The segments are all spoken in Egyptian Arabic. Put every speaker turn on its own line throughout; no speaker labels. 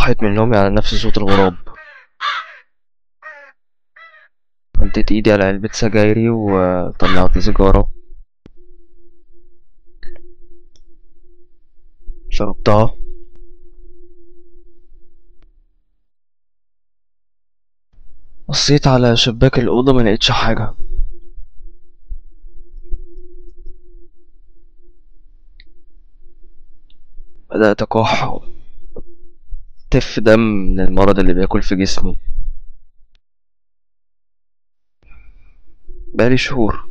صحيت من نومي على نفس صوت الغراب مديت ايدي على علبة سجايري وطلعت سيجارة شربتها بصيت على شباك الأوضة ملقتش حاجة بدأت أكح تف دم من المرض اللي بياكل في جسمي بقالي شهور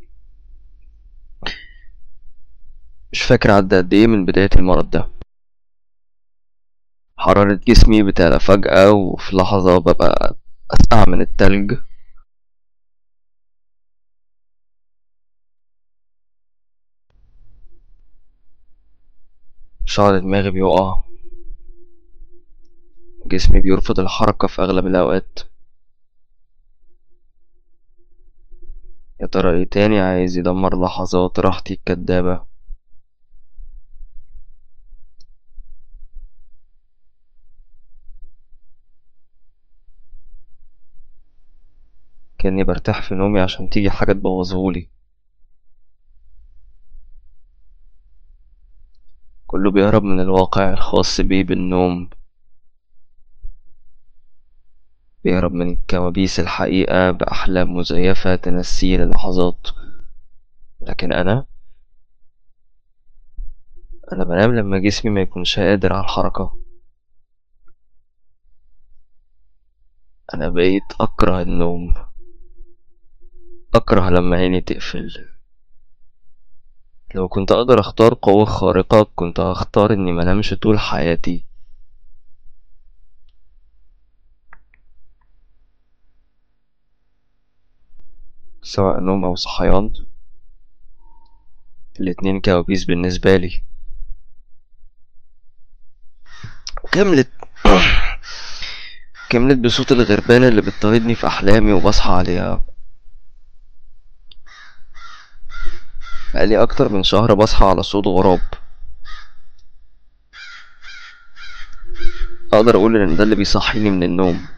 مش فاكر عدى قد ايه من بداية المرض ده حرارة جسمي بتعلى فجأة وفي لحظة ببقى أسقع من التلج شعر دماغي بيقع جسمي بيرفض الحركة في أغلب الأوقات يا ترى ايه تاني عايز يدمر لحظات راحتي الكدابة كأني برتاح في نومي عشان تيجي حاجة تبوظهولي كله بيهرب من الواقع الخاص بيه بالنوم بيهرب من كوابيس الحقيقة بأحلام مزيفة تنسيه للحظات لكن أنا أنا بنام لما جسمي ما يكونش قادر على الحركة أنا بقيت أكره النوم أكره لما عيني تقفل لو كنت أقدر أختار قوة خارقة كنت هختار إني منامش طول حياتي سواء نوم أو صحيان الاتنين كوابيس بالنسبة لي كملت كملت بصوت الغربانة اللي بتطاردني في أحلامي وبصحى عليها بقالي أكتر من شهر بصحى على صوت غراب أقدر أقول إن ده اللي بيصحيني من النوم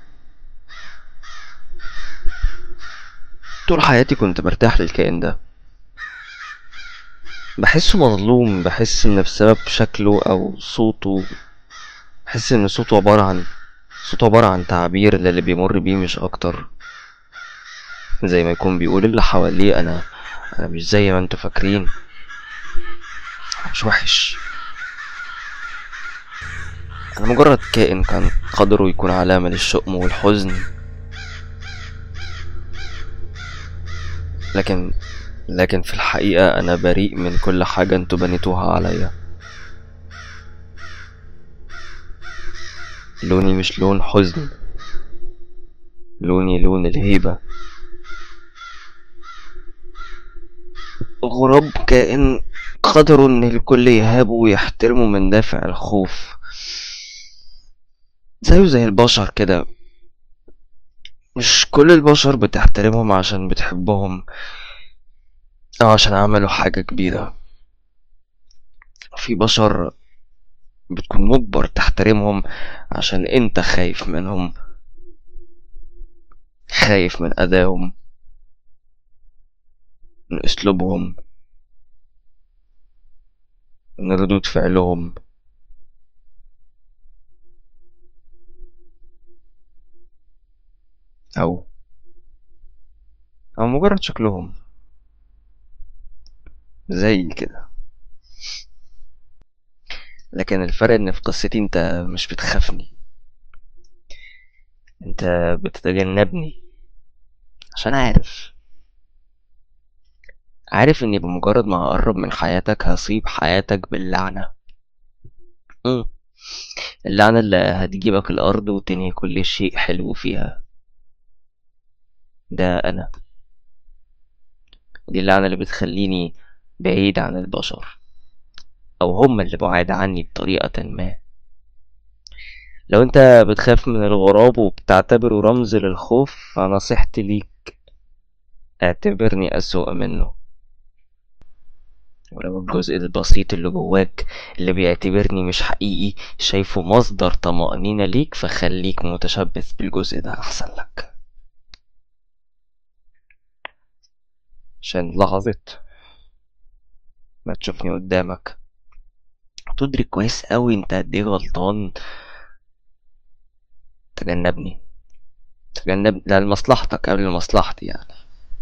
طول حياتي كنت برتاح للكائن ده بحسه مظلوم بحس ان بسبب شكله او صوته بحس ان صوته عبارة عن صوته عبارة عن تعبير للي بيمر بيه مش اكتر زي ما يكون بيقول اللي حواليه انا انا مش زي ما انتوا فاكرين أنا مش وحش انا مجرد كائن كان قدره يكون علامة للشؤم والحزن لكن لكن في الحقيقة أنا بريء من كل حاجة انتوا بنيتوها عليا لوني مش لون حزن لوني لون الهيبة غراب كائن قدروا ان الكل يهابه ويحترمه من دافع الخوف زيه زي البشر كده مش كل البشر بتحترمهم عشان بتحبهم أو عشان عملوا حاجة كبيرة في بشر بتكون مجبر تحترمهم عشان انت خايف منهم خايف من أدائهم من أسلوبهم من ردود فعلهم أو أو مجرد شكلهم زي كده لكن الفرق ان في قصتي انت مش بتخافني انت بتتجنبني عشان عارف عارف اني بمجرد ما هقرب من حياتك هصيب حياتك باللعنة مم. اللعنة اللي هتجيبك الأرض وتنهي كل شيء حلو فيها ده أنا دي اللعنة اللي بتخليني بعيد عن البشر أو هم اللي بعاد عني بطريقة ما لو انت بتخاف من الغراب وبتعتبره رمز للخوف فنصيحتي ليك اعتبرني أسوأ منه ولو الجزء البسيط اللي جواك اللي بيعتبرني مش حقيقي شايفه مصدر طمأنينة ليك فخليك متشبث بالجزء ده أحسن لك عشان لحظة ما تشوفني قدامك تدرك كويس أوي انت قد ايه غلطان تجنبني تجنب لمصلحتك قبل مصلحتي يعني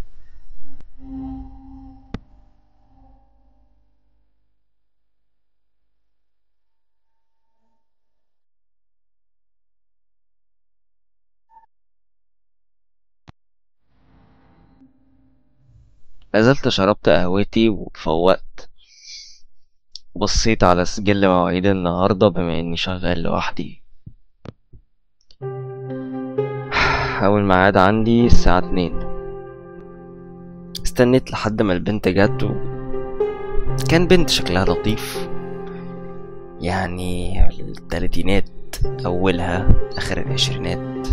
نزلت شربت قهوتي وفوقت بصيت على سجل مواعيد النهاردة بما اني شغال لوحدي أول ميعاد عندي الساعة اتنين استنيت لحد ما البنت جت و... كان بنت شكلها لطيف يعني التلاتينات أولها آخر العشرينات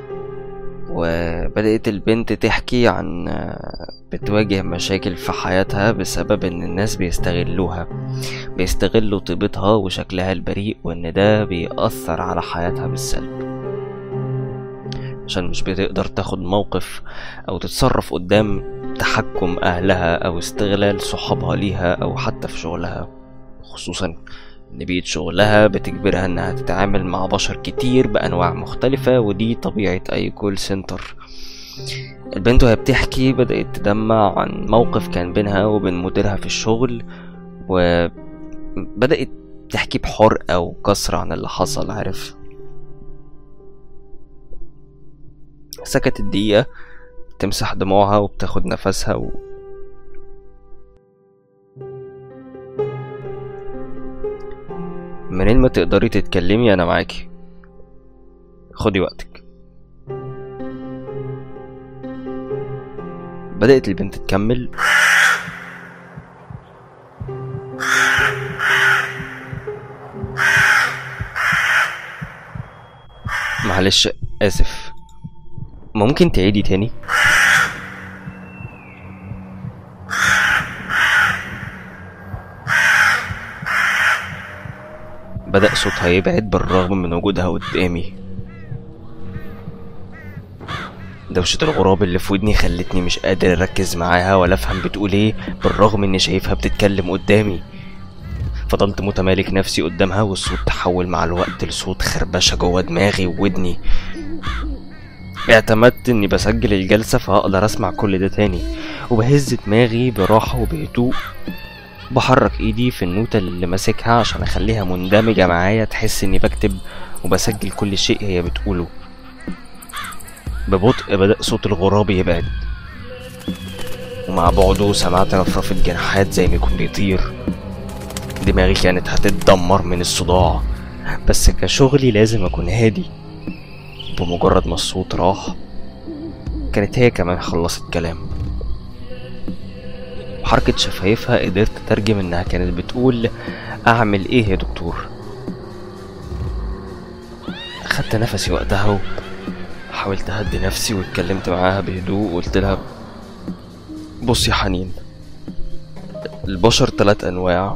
وبدأت البنت تحكي عن بتواجه مشاكل في حياتها بسبب ان الناس بيستغلوها بيستغلوا طيبتها وشكلها البريء وان ده بيأثر على حياتها بالسلب عشان مش بتقدر تاخد موقف او تتصرف قدام تحكم اهلها او استغلال صحابها ليها او حتى في شغلها خصوصا ان بيئة شغلها بتجبرها انها تتعامل مع بشر كتير بانواع مختلفة ودي طبيعة اي كول سنتر البنت وهي بتحكي بدأت تدمع عن موقف كان بينها وبين مديرها في الشغل وبدأت تحكي بحرقة وكسرة عن اللي حصل عارف سكتت دقيقة تمسح دموعها وبتاخد نفسها و... منين ما تقدري تتكلمي انا معاكي خدي وقتك بدأت البنت تكمل معلش آسف ممكن تعيدي تاني بدأ صوتها يبعد بالرغم من وجودها قدامي دوشة الغراب اللي في ودني خلتني مش قادر أركز معاها ولا أفهم بتقول إيه بالرغم إني شايفها بتتكلم قدامي فضلت متمالك نفسي قدامها والصوت تحول مع الوقت لصوت خربشة جوا دماغي وودني اعتمدت اني بسجل الجلسة فهقدر اسمع كل ده تاني وبهز دماغي براحة وبهدوء بحرك ايدي في النوتة اللي ماسكها عشان اخليها مندمجة معايا تحس اني بكتب وبسجل كل شيء هي بتقوله ببطء بدأ صوت الغراب يبعد ومع بعده سمعت رفرفة جناحات زي ما يكون بيطير دماغي كانت هتتدمر من الصداع بس كشغلي لازم اكون هادي بمجرد ما الصوت راح كانت هي كمان خلصت كلام بحركة شفايفها قدرت أترجم إنها كانت بتقول أعمل إيه يا دكتور أخدت نفسي وقتها وحاولت أهدي نفسي واتكلمت معاها بهدوء وقلت لها بص يا حنين البشر تلات أنواع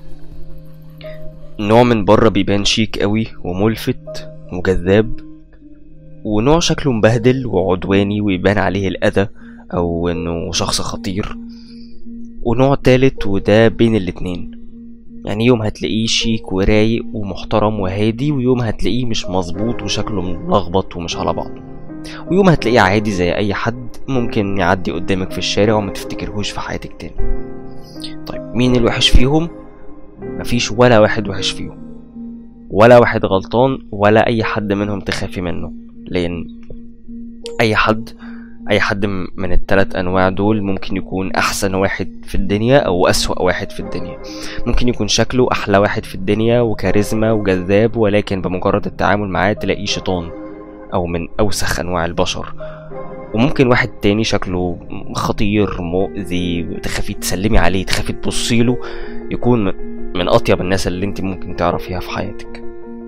نوع من بره بيبان شيك قوي وملفت وجذاب ونوع شكله مبهدل وعدواني ويبان عليه الأذى أو إنه شخص خطير ونوع تالت وده بين الاتنين يعني يوم هتلاقيه شيك ورايق ومحترم وهادي ويوم هتلاقيه مش مظبوط وشكله ملخبط ومش على بعضه ويوم هتلاقيه عادي زي اي حد ممكن يعدي قدامك في الشارع وما تفتكرهوش في حياتك تاني طيب مين الوحش فيهم مفيش ولا واحد وحش فيهم ولا واحد غلطان ولا اي حد منهم تخافي منه لان اي حد اي حد من التلات انواع دول ممكن يكون احسن واحد في الدنيا او اسوأ واحد في الدنيا ممكن يكون شكله احلى واحد في الدنيا وكاريزما وجذاب ولكن بمجرد التعامل معاه تلاقيه شيطان او من اوسخ انواع البشر وممكن واحد تاني شكله خطير مؤذي تخافي تسلمي عليه تخافي تبصيله يكون من اطيب الناس اللي انت ممكن تعرفيها في حياتك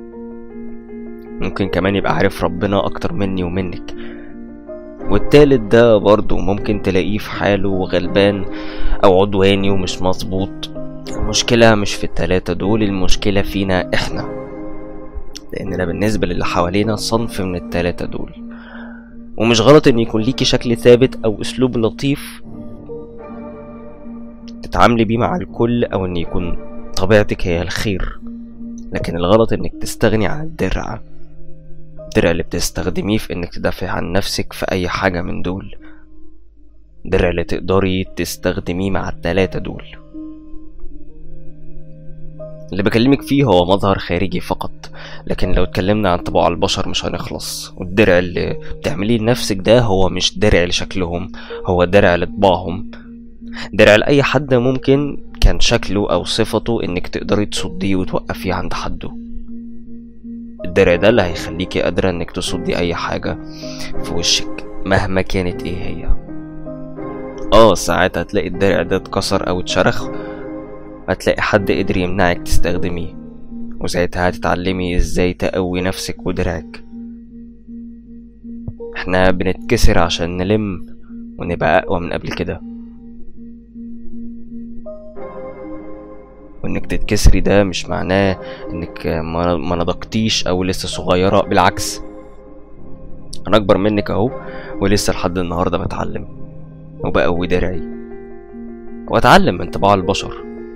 ممكن كمان يبقى عارف ربنا اكتر مني ومنك والتالت ده برضه ممكن تلاقيه في حاله غلبان او عدواني ومش مظبوط المشكلة مش في التلاتة دول المشكلة فينا احنا لأننا بالنسبة للي حوالينا صنف من التلاتة دول ومش غلط ان يكون ليكي شكل ثابت او اسلوب لطيف تتعاملي بيه مع الكل او ان يكون طبيعتك هي الخير لكن الغلط انك تستغني عن الدرع الدرع اللي بتستخدميه في انك تدافع عن نفسك في اي حاجة من دول الدرع اللي تقدري تستخدميه مع التلاتة دول اللي بكلمك فيه هو مظهر خارجي فقط لكن لو اتكلمنا عن طباع البشر مش هنخلص والدرع اللي بتعمليه لنفسك ده هو مش درع لشكلهم هو درع لطباعهم درع لأي حد ممكن كان شكله أو صفته إنك تقدري تصديه وتوقفيه عند حده الدرع ده اللي هيخليكي قادرة إنك تصدي أي حاجة في وشك مهما كانت إيه هي اه ساعات هتلاقي الدرع ده اتكسر أو اتشرخ هتلاقي حد قدر يمنعك تستخدميه وساعتها هتتعلمي ازاي تقوي نفسك ودرعك احنا بنتكسر عشان نلم ونبقى اقوى من قبل كده وانك تتكسري ده مش معناه انك ما ما نضجتيش او لسه صغيرة بالعكس انا اكبر منك اهو ولسه لحد النهاردة بتعلم وبقوي درعي واتعلم من طباع البشر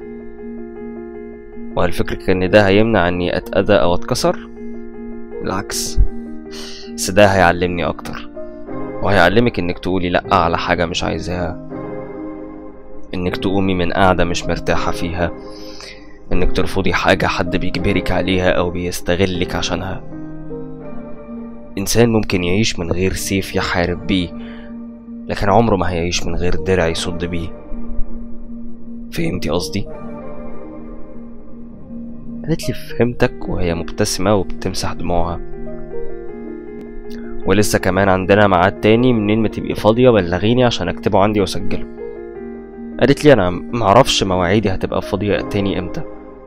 وهل فكرك ان ده هيمنع اني اتأذى او اتكسر بالعكس بس ده هيعلمني اكتر وهيعلمك انك تقولي لا على حاجة مش عايزاها انك تقومي من قاعدة مش مرتاحة فيها انك ترفضي حاجة حد بيجبرك عليها او بيستغلك عشانها انسان ممكن يعيش من غير سيف يحارب بيه لكن عمره ما هيعيش من غير درع يصد بيه فهمتي قصدي قالت لي فهمتك وهي مبتسمة وبتمسح دموعها ولسه كمان عندنا ميعاد تاني منين ما تبقي فاضية بلغيني عشان اكتبه عندي واسجله قالت لي انا معرفش مواعيدي هتبقى فاضية تاني امتى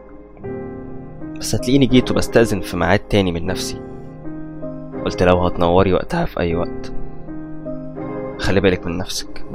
بس هتلاقيني جيت وبستأذن في ميعاد تاني من نفسي قلت لو هتنوري وقتها في اي وقت خلي بالك من نفسك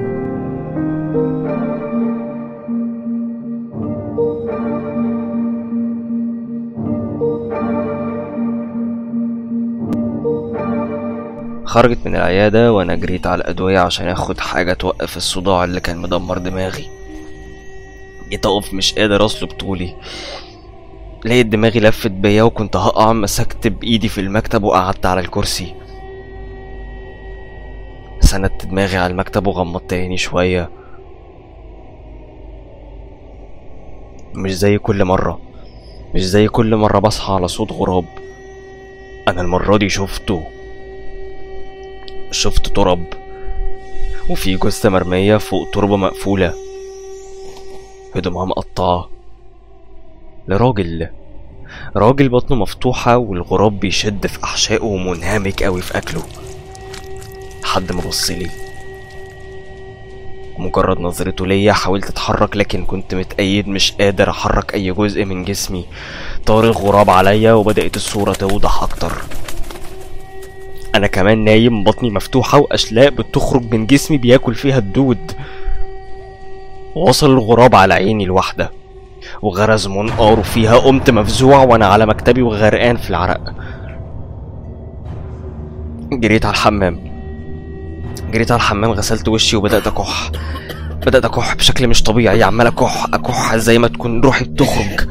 خرجت من العيادة وأنا جريت على الأدوية عشان آخد حاجة توقف الصداع اللي كان مدمر دماغي جيت أقف مش قادر أصلب طولي لقيت دماغي لفت بيا وكنت هقع مسكت بإيدي في المكتب وقعدت على الكرسي سندت دماغي على المكتب وغمضت عيني شوية مش زي كل مرة مش زي كل مرة بصحى على صوت غراب أنا المرة دي شفته شفت تراب وفي جثة مرمية فوق تربة مقفولة هدومها مقطعة لراجل راجل بطنه مفتوحة والغراب بيشد في أحشائه ومنهمك أوي في أكله لحد ما بصلي مجرد نظرته ليا حاولت اتحرك لكن كنت متأيد مش قادر احرك اي جزء من جسمي طار الغراب عليا وبدأت الصورة توضح اكتر انا كمان نايم بطني مفتوحة واشلاء بتخرج من جسمي بياكل فيها الدود وصل الغراب على عيني الواحدة وغرز منقاره فيها قمت مفزوع وانا على مكتبي وغرقان في العرق جريت على الحمام جريت على الحمام غسلت وشي وبدأت أكح بدأت أكح بشكل مش طبيعي عمال أكح أكح زي ما تكون روحي بتخرج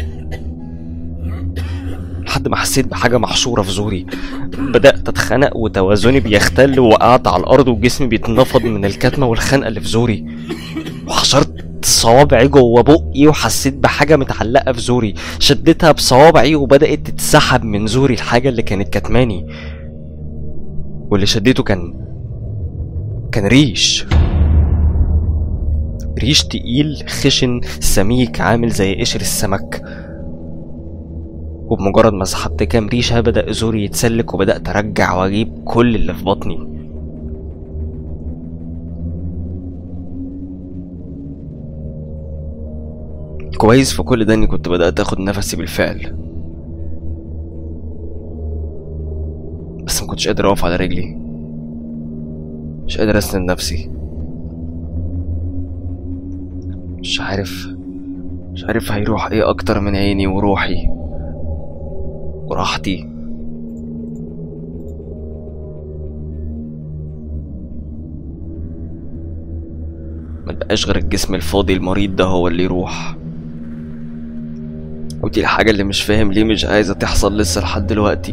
لحد ما حسيت بحاجة محشورة في زوري بدأت أتخنق وتوازني بيختل ووقعت على الأرض وجسمي بيتنفض من الكتمة والخنقة اللي في زوري وحشرت صوابعي جوه بقي وحسيت بحاجة متعلقة في زوري شدتها بصوابعي وبدأت تتسحب من زوري الحاجة اللي كانت كتماني واللي شديته كان كان ريش ريش تقيل خشن سميك عامل زي قشر السمك وبمجرد ما سحبت كام ريشة بدأ زوري يتسلك وبدأت أرجع وأجيب كل اللي في بطني كويس في كل ده إني كنت بدأت أخد نفسي بالفعل بس ما كنتش قادر أقف على رجلي مش قادر أسند نفسي مش عارف مش عارف هيروح ايه اكتر من عيني وروحي وراحتي ما بقاش غير الجسم الفاضي المريض ده هو اللي يروح ودي الحاجة اللي مش فاهم ليه مش عايزة تحصل لسه لحد دلوقتي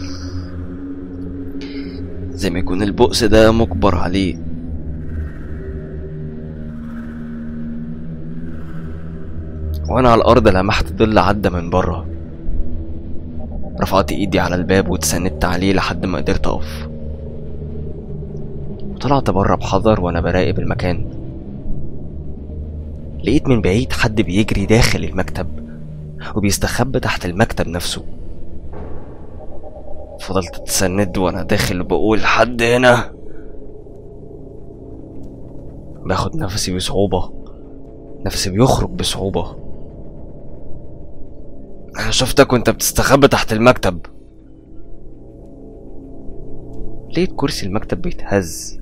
زي ما يكون البؤس ده مجبر عليه وانا على الارض لمحت ظل عدى من بره رفعت ايدي على الباب واتسندت عليه لحد ما قدرت اقف وطلعت بره بحذر وانا براقب المكان لقيت من بعيد حد بيجري داخل المكتب وبيستخبى تحت المكتب نفسه فضلت اتسند وانا داخل بقول حد هنا باخد نفسي بصعوبة نفسي بيخرج بصعوبة انا شفتك وانت بتستخبى تحت المكتب لقيت كرسي المكتب بيتهز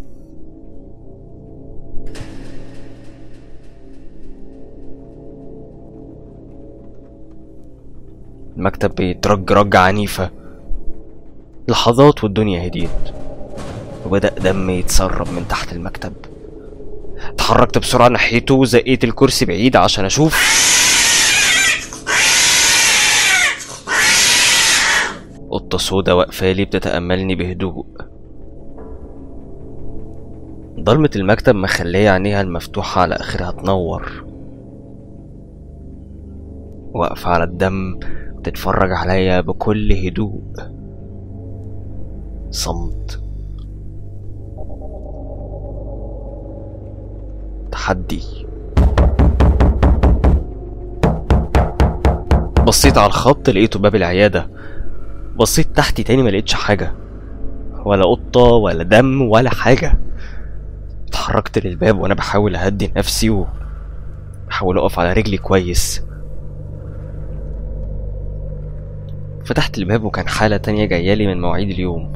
المكتب بيترج رجة عنيفة لحظات والدنيا هديت وبدأ دمي يتسرب من تحت المكتب اتحركت بسرعة ناحيته وزقيت الكرسي بعيد عشان أشوف قطة سودا واقفالي بتتأملني بهدوء ضلمة المكتب مخلية عينيها المفتوحة على آخرها تنور واقفة على الدم بتتفرج عليا بكل هدوء صمت تحدي بصيت على الخط لقيته باب العيادة بصيت تحتي تاني ما لقيتش حاجة ولا قطة ولا دم ولا حاجة اتحركت للباب وانا بحاول اهدي نفسي وبحاول اقف على رجلي كويس فتحت الباب وكان حالة تانية جايالي من مواعيد اليوم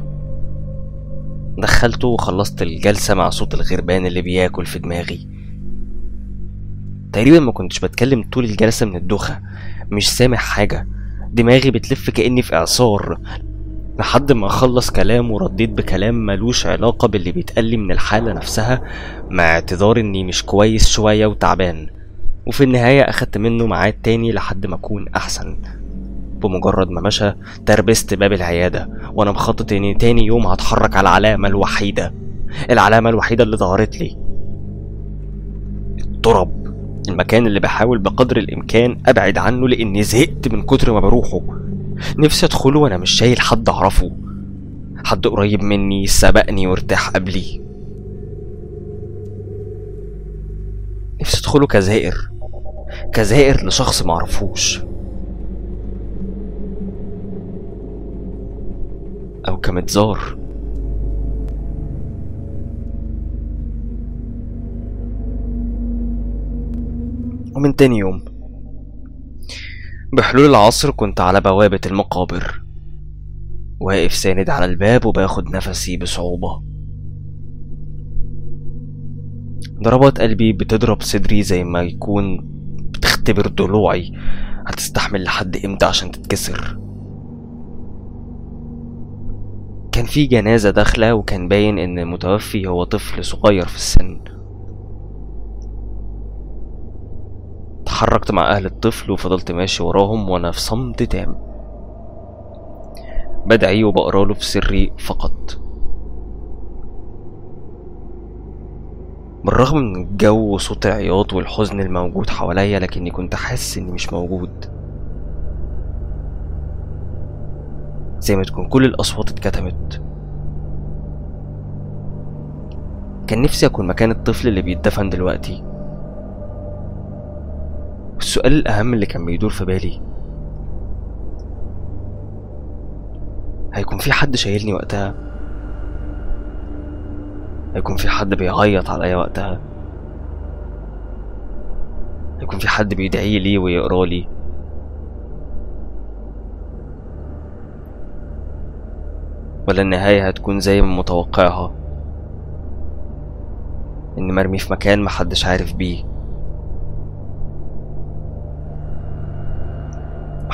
دخلته وخلصت الجلسة مع صوت الغربان اللي بياكل في دماغي تقريبا ما كنتش بتكلم طول الجلسة من الدوخة مش سامع حاجة دماغي بتلف كأني في إعصار لحد ما أخلص كلام ورديت بكلام ملوش علاقة باللي بيتقالي من الحالة نفسها مع اعتذار إني مش كويس شوية وتعبان وفي النهاية أخدت منه ميعاد تاني لحد ما أكون أحسن بمجرد ما مشى تربست باب العيادة وأنا مخطط إني تاني يوم هتحرك على العلامة الوحيدة العلامة الوحيدة اللي ظهرت لي الترب المكان اللي بحاول بقدر الإمكان أبعد عنه لأني زهقت من كتر ما بروحه نفسي أدخله وأنا مش شايل حد أعرفه حد قريب مني سبقني وارتاح قبلي نفسي أدخله كزائر كزائر لشخص معرفوش أو كمتزار ومن تاني يوم بحلول العصر كنت على بوابة المقابر واقف ساند على الباب وباخد نفسي بصعوبة ضربات قلبي بتضرب صدري زي ما يكون بتختبر ضلوعي هتستحمل لحد امتى عشان تتكسر كان في جنازة داخلة وكان باين ان المتوفي هو طفل صغير في السن اتحركت مع اهل الطفل وفضلت ماشي وراهم وانا في صمت تام بدعي وبقراله في سري فقط بالرغم من الجو وصوت العياط والحزن الموجود حواليا لكني كنت حاسس اني مش موجود زي ما تكون كل الأصوات اتكتمت كان نفسي أكون مكان الطفل اللي بيتدفن دلوقتي والسؤال الأهم اللي كان بيدور في بالي هيكون في حد شايلني وقتها هيكون في حد بيعيط عليا وقتها هيكون في حد بيدعي لي ويقرا لي ولا النهاية هتكون زي ما متوقعها إني مرمي في مكان محدش عارف بيه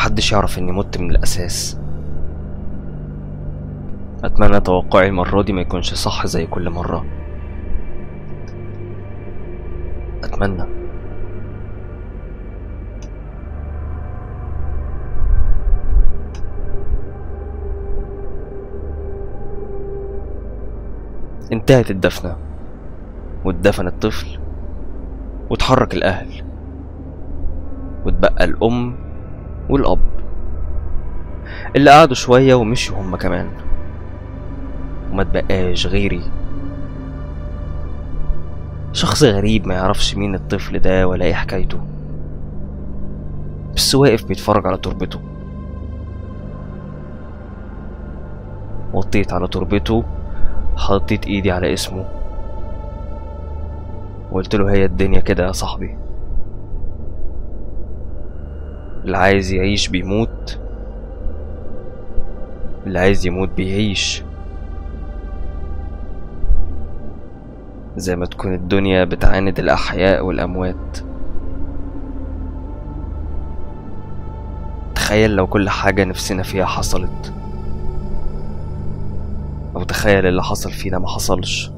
محدش يعرف اني مت من الاساس اتمنى توقعي المرة دي ما يكونش صح زي كل مرة اتمنى انتهت الدفنة واتدفن الطفل واتحرك الأهل واتبقى الأم والأب اللي قعدوا شوية ومشوا هما كمان وما تبقاش غيري شخص غريب ما يعرفش مين الطفل ده ولا ايه حكايته بس واقف بيتفرج على تربته وطيت على تربته حطيت ايدي على اسمه وقلت له هي الدنيا كده يا صاحبي اللي عايز يعيش بيموت اللي عايز يموت بيعيش زي ما تكون الدنيا بتعاند الأحياء والأموات تخيل لو كل حاجة نفسنا فيها حصلت أو تخيل اللي حصل فينا ما حصلش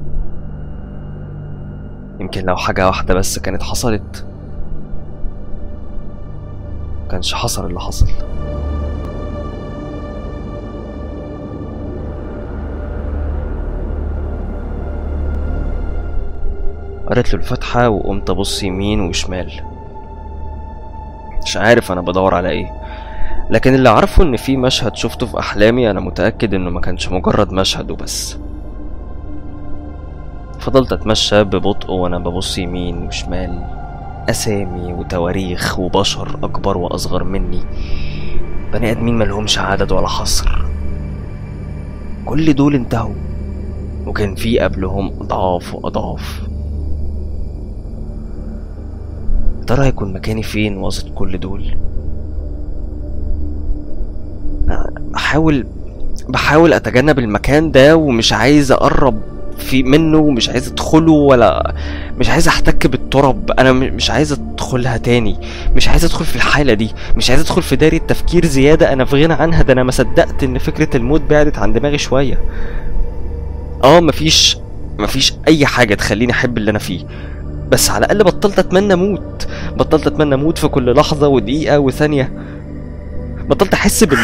يمكن لو حاجة واحدة بس كانت حصلت كانش حصل اللي حصل قريت له الفاتحة وقمت أبص يمين وشمال مش عارف أنا بدور على إيه لكن اللي عارفه إن في مشهد شفته في أحلامي أنا متأكد إنه ما كانش مجرد مشهد وبس فضلت أتمشى ببطء وأنا ببص يمين وشمال أسامي وتواريخ وبشر أكبر وأصغر مني بني آدمين ملهمش عدد ولا حصر كل دول انتهوا وكان في قبلهم أضعاف وأضعاف ترى هيكون مكاني فين وسط كل دول احاول بحاول اتجنب المكان ده ومش عايز اقرب في منه ومش عايز ادخله ولا مش عايز احتك بالتراب انا م- مش عايز ادخلها تاني مش عايز ادخل في الحاله دي مش عايز ادخل في دايره تفكير زياده انا في غنى عنها ده انا ما صدقت ان فكره الموت بعدت عن دماغي شويه اه مفيش مفيش اي حاجه تخليني احب اللي انا فيه بس على الاقل بطلت اتمنى اموت بطلت اتمنى اموت في كل لحظه ودقيقه وثانيه بطلت احس بال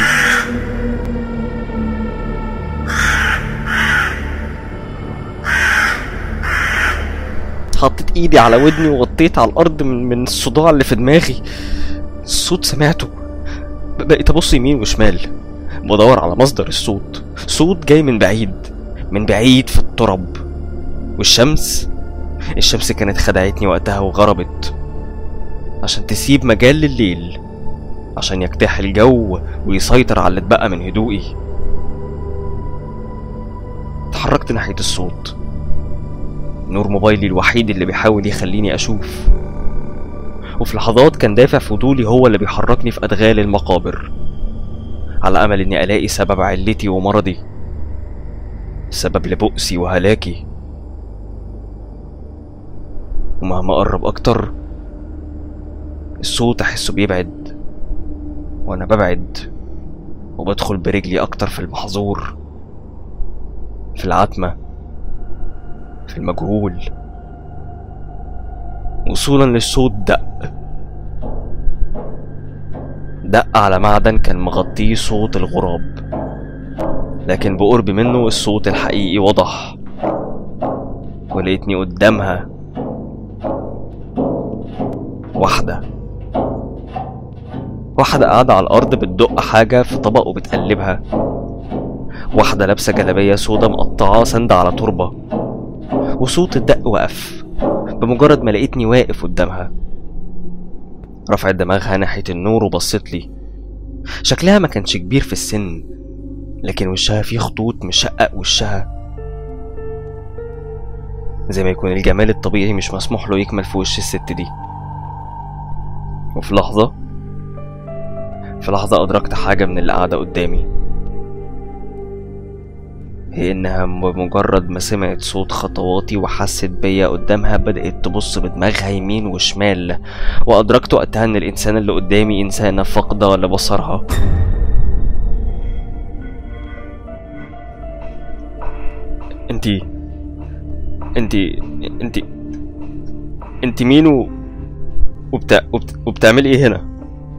حطيت ايدي على ودني وغطيت على الارض من, من الصداع اللي في دماغي الصوت سمعته ب- بقيت ابص يمين وشمال بدور على مصدر الصوت صوت جاي من بعيد من بعيد في التراب والشمس الشمس كانت خدعتني وقتها وغربت عشان تسيب مجال لليل عشان يجتاح الجو ويسيطر على اللي اتبقى من هدوئي اتحركت ناحية الصوت نور موبايلي الوحيد اللي بيحاول يخليني أشوف وفي لحظات كان دافع فضولي هو اللي بيحركني في أدغال المقابر على أمل إني ألاقي سبب علتي ومرضي سبب لبؤسي وهلاكي ومهما أقرب أكتر الصوت أحسه بيبعد وأنا ببعد وبدخل برجلي أكتر في المحظور في العتمة في المجهول وصولا للصوت دق دق على معدن كان مغطيه صوت الغراب لكن بقرب منه الصوت الحقيقي وضح ولقيتني قدامها واحدة واحدة قاعدة على الأرض بتدق حاجة في طبق وبتقلبها واحدة لابسة جلابية سودا مقطعة ساندة على تربة وصوت الدق وقف بمجرد ما لقيتني واقف قدامها رفعت دماغها ناحية النور وبصت لي شكلها ما كانش كبير في السن لكن وشها فيه خطوط مشقق وشها زي ما يكون الجمال الطبيعي مش مسموح له يكمل في وش الست دي وفي لحظة في لحظة أدركت حاجة من اللي قاعدة قدامي هي إنها بمجرد ما سمعت صوت خطواتي وحست بيا قدامها بدأت تبص بدماغها يمين وشمال وأدركت وقتها إن الإنسان اللي قدامي إنسانة فاقدة لبصرها انتي انتي انتي انتي مين و... وبتاع... وبت... وبتعملي ايه هنا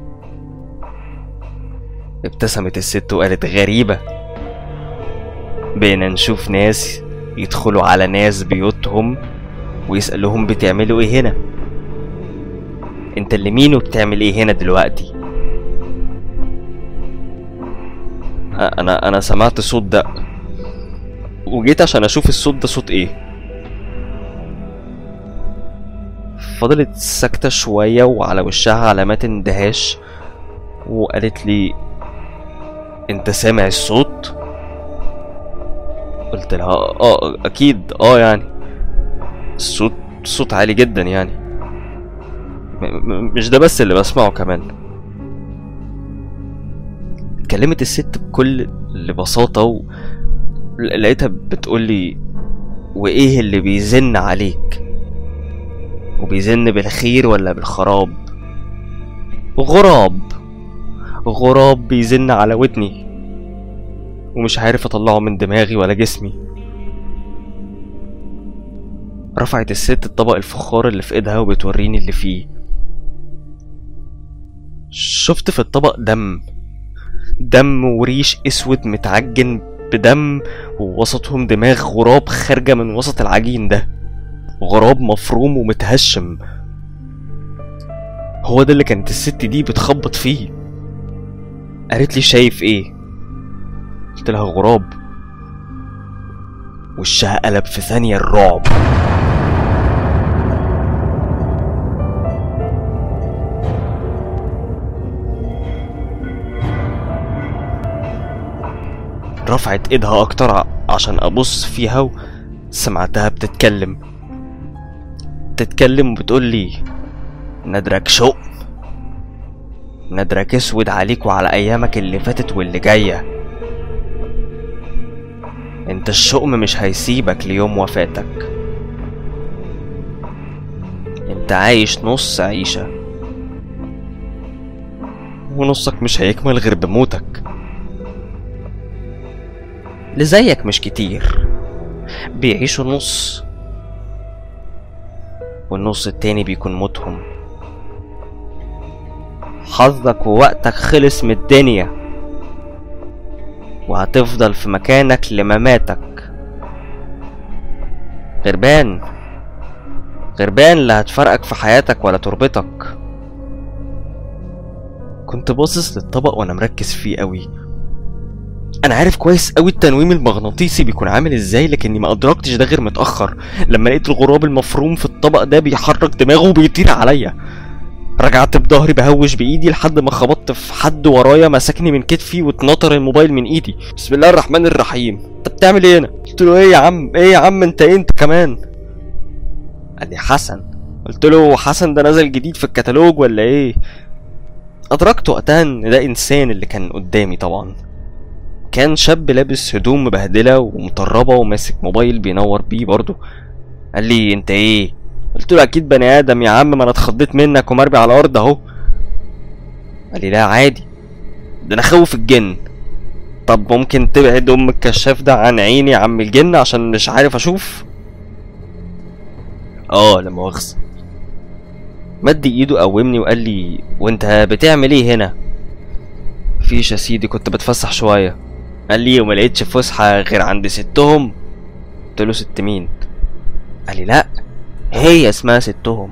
ابتسمت الست وقالت غريبة بقينا نشوف ناس يدخلوا على ناس بيوتهم ويسألوهم بتعملوا ايه هنا انت اللي مين وبتعمل ايه هنا دلوقتي أ- انا انا سمعت صوت ده وجيت عشان اشوف الصوت ده صوت ايه فضلت ساكتة شوية وعلى وشها علامات اندهاش وقالت لي انت سامع الصوت قلت لها اه اكيد اه يعني الصوت صوت عالي جدا يعني م- م- مش ده بس اللي بسمعه كمان اتكلمت الست بكل بساطة و... لقيتها بتقولي وايه اللي بيزن عليك وبيزن بالخير ولا بالخراب غراب غراب بيزن على ودني ومش عارف اطلعه من دماغي ولا جسمي رفعت الست الطبق الفخار اللي في ايدها وبتوريني اللي فيه شفت في الطبق دم دم وريش اسود متعجن بدم ووسطهم دماغ غراب خارجة من وسط العجين ده غراب مفروم ومتهشم هو ده اللي كانت الست دي بتخبط فيه قالت لي شايف ايه قلت لها غراب وشها قلب في ثانية الرعب رفعت ايدها اكتر ع- عشان ابص فيها وسمعتها بتتكلم بتتكلم وبتقول لي نادرك شؤم نادرك اسود عليك وعلى ايامك اللي فاتت واللي جايه انت الشؤم مش هيسيبك ليوم وفاتك انت عايش نص عيشه ونصك مش هيكمل غير بموتك اللي زيك مش كتير بيعيشوا نص والنص التاني بيكون موتهم حظك ووقتك خلص من الدنيا وهتفضل في مكانك لمماتك غربان غربان لا هتفرقك في حياتك ولا تربطك كنت باصص للطبق وانا مركز فيه قوي انا عارف كويس قوي التنويم المغناطيسي بيكون عامل ازاي لكني ما ادركتش ده غير متاخر لما لقيت الغراب المفروم في الطبق ده بيحرك دماغه وبيطير عليا رجعت بظهري بهوش بايدي لحد ما خبطت في حد ورايا مسكني من كتفي واتنطر الموبايل من ايدي بسم الله الرحمن الرحيم انت بتعمل ايه هنا قلت له ايه يا عم ايه يا عم انت ايه انت كمان قال لي حسن قلت له حسن ده نزل جديد في الكتالوج ولا ايه ادركت وقتها ان ده انسان اللي كان قدامي طبعا كان شاب لابس هدوم مبهدله ومطربه وماسك موبايل بينور بيه برضه قال لي انت ايه قلت له اكيد بني ادم يا عم ما انا اتخضيت منك ومربي على الارض اهو قال لي لا عادي ده انا خوف الجن طب ممكن تبعد ام الكشاف ده عن عيني يا عم الجن عشان مش عارف اشوف اه لا مؤاخذه مد ايده قومني وقال لي وانت بتعمل ايه هنا فيش يا سيدي كنت بتفسح شويه قال لي وما لقيتش فسحه غير عند ستهم قلت له ست مين قال لي لا هي اسمها ستهم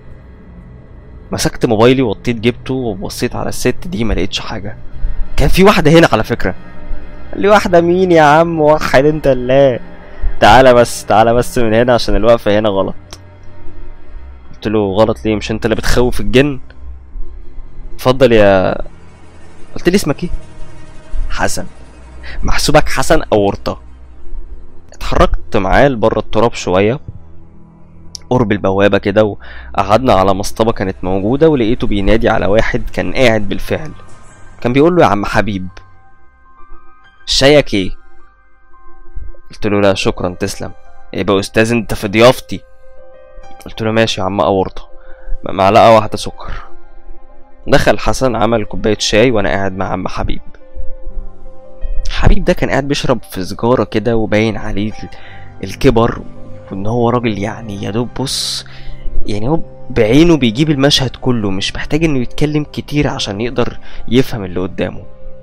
مسكت موبايلي وطيت جبته وبصيت على الست دي ما لقيتش حاجه كان في واحده هنا على فكره قال لي واحده مين يا عم وحد انت الله تعالى بس تعالى بس من هنا عشان الوقفه هنا غلط قلت له غلط ليه مش انت اللي بتخوف الجن اتفضل يا قلت لي اسمك ايه حسن محسوبك حسن او ورطه اتحركت معاه لبره التراب شويه قرب البوابة كده وقعدنا على مصطبة كانت موجودة ولقيته بينادي على واحد كان قاعد بالفعل كان بيقول له يا عم حبيب شايك ايه قلت له لا شكرا تسلم يبقى استاذ انت في ضيافتي قلت له ماشي يا عم اورطه معلقه واحده سكر دخل حسن عمل كوبايه شاي وانا قاعد مع عم حبيب حبيب ده كان قاعد بيشرب في سجاره كده وباين عليه الكبر وان هو راجل يعني يا دوب بص يعني هو بعينه بيجيب المشهد كله مش محتاج انه يتكلم كتير عشان يقدر يفهم اللي قدامه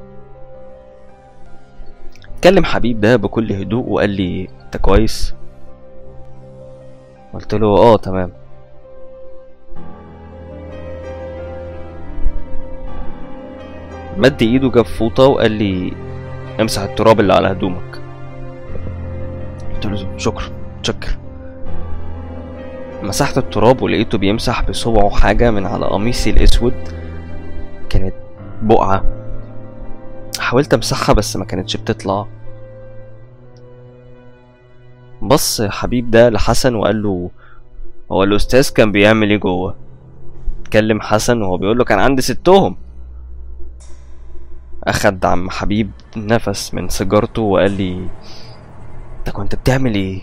اتكلم حبيب ده بكل هدوء وقال لي انت كويس قلت له اه تمام مد ايده جاب فوطة وقال لي امسح التراب اللي على هدومك قلت له شكرا شكر مسحت التراب ولقيته بيمسح بصبعه حاجة من على قميصي الأسود كانت بقعة حاولت امسحها بس ما كانتش بتطلع بص حبيب ده لحسن وقال له هو الأستاذ كان بيعمل ايه جوه اتكلم حسن وهو بيقول له كان عندي ستهم أخد عم حبيب نفس من سيجارته وقال لي انت كنت بتعمل ايه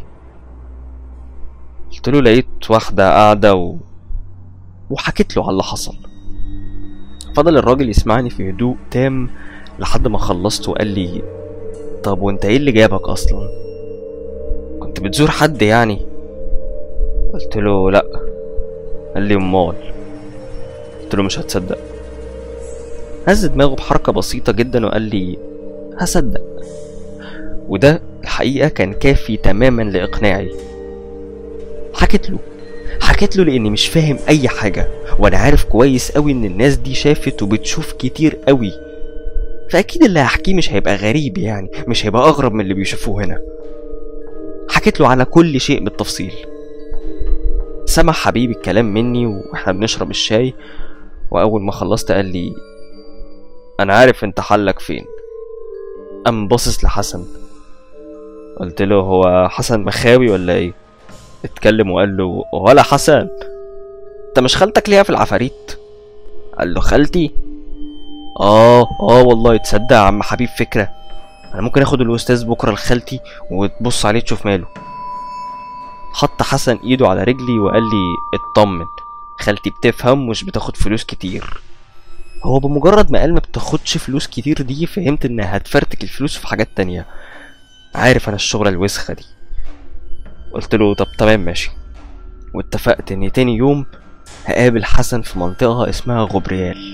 قلت له لقيت واحدة قاعدة و... وحكيت له على اللي حصل فضل الراجل يسمعني في هدوء تام لحد ما خلصت وقال لي طب وانت ايه اللي جابك اصلا كنت بتزور حد يعني قلت له لا قال لي امال قلت له مش هتصدق هز دماغه بحركة بسيطة جدا وقال لي هصدق وده الحقيقة كان كافي تماما لإقناعي حكيت له حكيت له لاني مش فاهم اي حاجة وانا عارف كويس قوي ان الناس دي شافت وبتشوف كتير قوي فاكيد اللي هحكيه مش هيبقى غريب يعني مش هيبقى اغرب من اللي بيشوفوه هنا حكيت له على كل شيء بالتفصيل سمع حبيبي الكلام مني واحنا بنشرب الشاي واول ما خلصت قال لي انا عارف انت حلك فين قام باصص لحسن قلت له هو حسن مخاوي ولا ايه اتكلم وقال له ولا حسن انت مش خالتك ليها في العفاريت قال له خالتي اه اه والله تصدق يا عم حبيب فكره انا ممكن اخد الاستاذ بكره لخالتي وتبص عليه تشوف ماله حط حسن ايده على رجلي وقال لي اطمن خالتي بتفهم ومش بتاخد فلوس كتير هو بمجرد ما قال ما بتاخدش فلوس كتير دي فهمت انها هتفرتك الفلوس في حاجات تانية عارف انا الشغلة الوسخة دي قلت له طب تمام ماشي واتفقت اني تاني يوم هقابل حسن في منطقة اسمها غبريال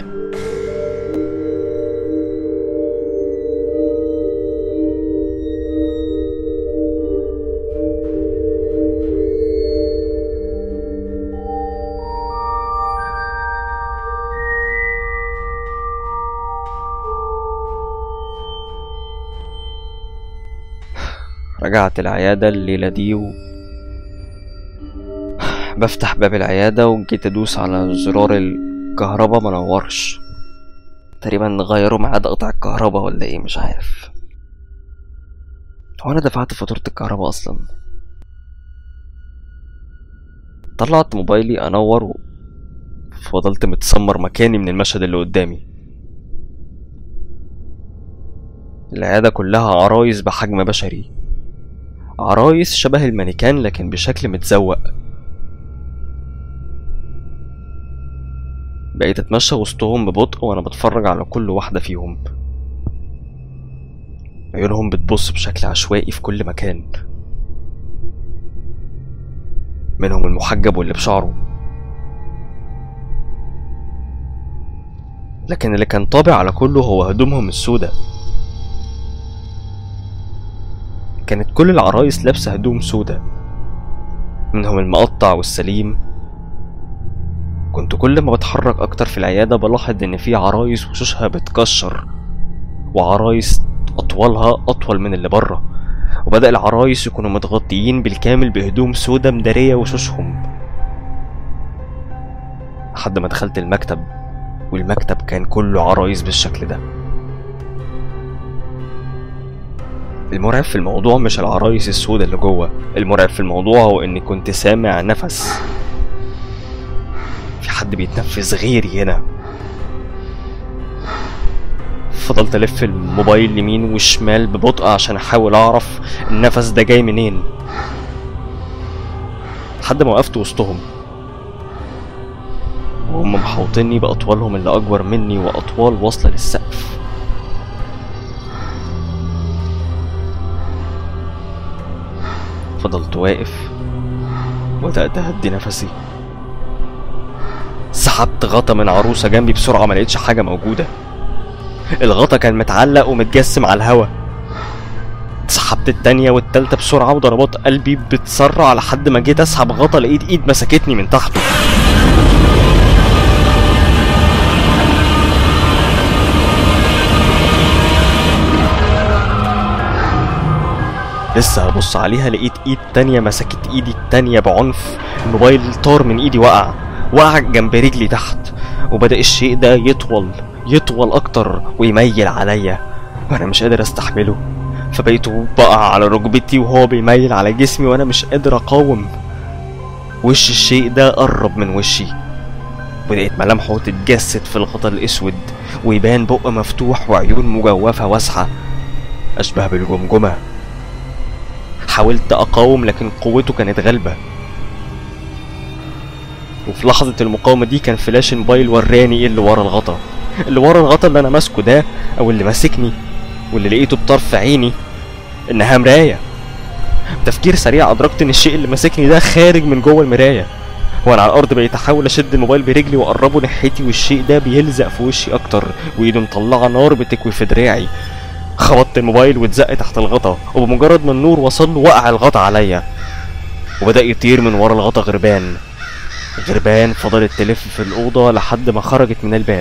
رجعت العيادة الليلة دي و... بفتح باب العيادة وجيت أدوس على زرار الكهرباء منورش تقريبا غيروا ميعاد قطع الكهرباء ولا ايه مش عارف هو انا دفعت فاتورة الكهرباء اصلا طلعت موبايلي انور و... فضلت متسمر مكاني من المشهد اللي قدامي العيادة كلها عرايس بحجم بشري عرايس شبه المانيكان لكن بشكل متزوق بقيت اتمشى وسطهم ببطء وانا بتفرج على كل واحدة فيهم عيونهم بتبص بشكل عشوائي في كل مكان منهم المحجب واللي بشعره لكن اللي كان طابع على كله هو هدومهم السوداء كانت كل العرايس لابسة هدوم سوداء منهم المقطع والسليم كنت كل ما بتحرك أكتر في العيادة بلاحظ إن في عرايس وشوشها بتكشر وعرايس أطولها أطول من اللي بره وبدأ العرايس يكونوا متغطيين بالكامل بهدوم سودا مدارية وشوشهم لحد ما دخلت المكتب والمكتب كان كله عرايس بالشكل ده المرعب في الموضوع مش العرايس السوداء اللي جوه المرعب في الموضوع هو اني كنت سامع نفس في حد بيتنفس غيري هنا فضلت الف الموبايل يمين وشمال ببطء عشان احاول اعرف النفس ده جاي منين لحد ما وقفت وسطهم وهم محوطيني بأطوالهم اللي أكبر مني وأطوال واصلة للسقف فضلت واقف وبدأت أهدي نفسي سحبت غطا من عروسة جنبي بسرعة ما لقيتش حاجة موجودة الغطا كان متعلق ومتجسم على الهوا سحبت التانية والتالتة بسرعة وضربات قلبي بتسرع لحد ما جيت اسحب غطا لقيت ايد مسكتني من تحته لسه هبص عليها لقيت ايد تانية مسكت ايدي التانية بعنف الموبايل طار من ايدي وقع وقع جنب رجلي تحت وبدأ الشيء ده يطول يطول اكتر ويميل عليا وانا مش قادر استحمله فبقيت بقع على ركبتي وهو بيميل على جسمي وانا مش قادر اقاوم وش الشيء ده قرب من وشي بدأت ملامحه تتجسد في الغطا الأسود ويبان بق مفتوح وعيون مجوفة واسعة أشبه بالجمجمة حاولت أقاوم لكن قوته كانت غالبة وفي لحظة المقاومة دي كان فلاش الموبايل وراني ايه اللي ورا الغطا اللي ورا الغطا اللي أنا ماسكه ده أو اللي ماسكني واللي لقيته بطرف عيني إنها مراية بتفكير سريع أدركت إن الشيء اللي ماسكني ده خارج من جوه المراية وانا على الارض بقيت احاول اشد الموبايل برجلي واقربه ناحيتي والشيء ده بيلزق في وشي اكتر وايده مطلعه نار بتكوي في دراعي خبطت الموبايل واتزق تحت الغطا وبمجرد ما النور وصل له وقع الغطا عليا وبدا يطير من ورا الغطا غربان غربان فضلت تلف في الاوضه لحد ما خرجت من الباب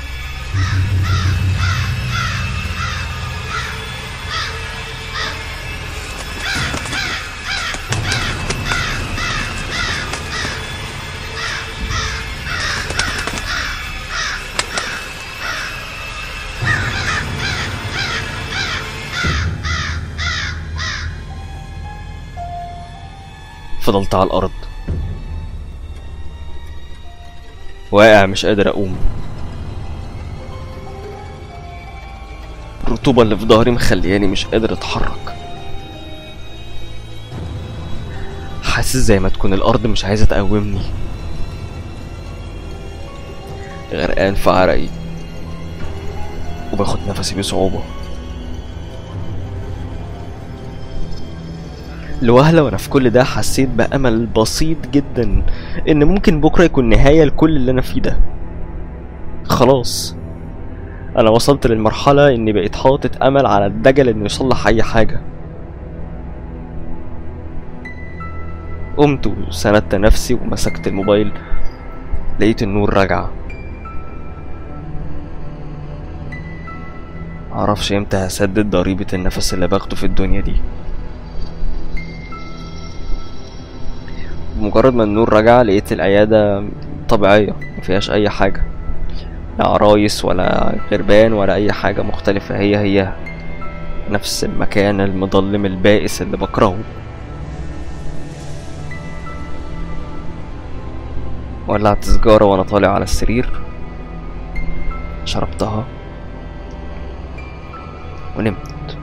فضلت على الأرض واقع مش قادر أقوم الرطوبة اللي في ظهري مخلياني مش قادر أتحرك حاسس زي ما تكون الأرض مش عايزة تقومني غرقان في عرقي وباخد نفسي بصعوبة لوهلة وانا في كل ده حسيت بأمل بسيط جدا ان ممكن بكرة يكون نهاية لكل اللي انا فيه ده خلاص انا وصلت للمرحلة اني بقيت حاطط امل على الدجل انه يصلح اي حاجة قمت وسندت نفسي ومسكت الموبايل لقيت النور رجع معرفش امتى هسدد ضريبة النفس اللي باخده في الدنيا دي بمجرد ما النور رجع لقيت العيادة طبيعية مفيهاش أي حاجة لا عرايس ولا غربان ولا أي حاجة مختلفة هي هي نفس المكان المظلم البائس اللي بكرهه ولعت سجارة وأنا طالع على السرير شربتها ونمت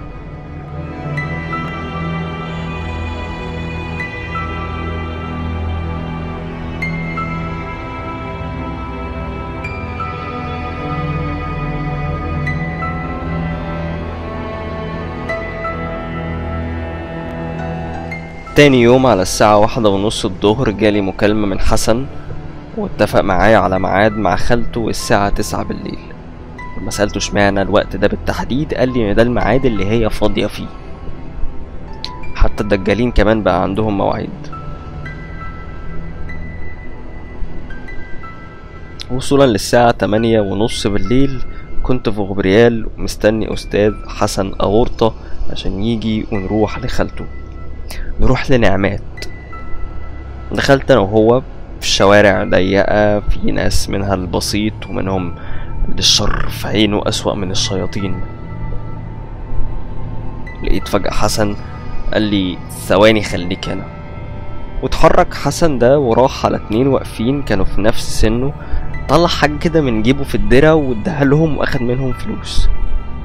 تاني يوم على الساعة واحدة ونص الظهر جالي مكالمة من حسن واتفق معايا على ميعاد مع خالته الساعة تسعة بالليل لما سألته اشمعنى الوقت ده بالتحديد قال لي ان ده الميعاد اللي هي فاضية فيه حتى الدجالين كمان بقى عندهم مواعيد وصولا للساعة تمانية ونص بالليل كنت في غبريال ومستني أستاذ حسن أورطة عشان يجي ونروح لخالته نروح لنعمات دخلت انا وهو في شوارع ضيقة في ناس منها البسيط ومنهم اللي الشر في عينه أسوأ من الشياطين لقيت فجأة حسن قال لي ثواني خليك هنا واتحرك حسن ده وراح على اتنين واقفين كانوا في نفس سنه طلع حاجة كده من جيبه في الدرة واداها لهم واخد منهم فلوس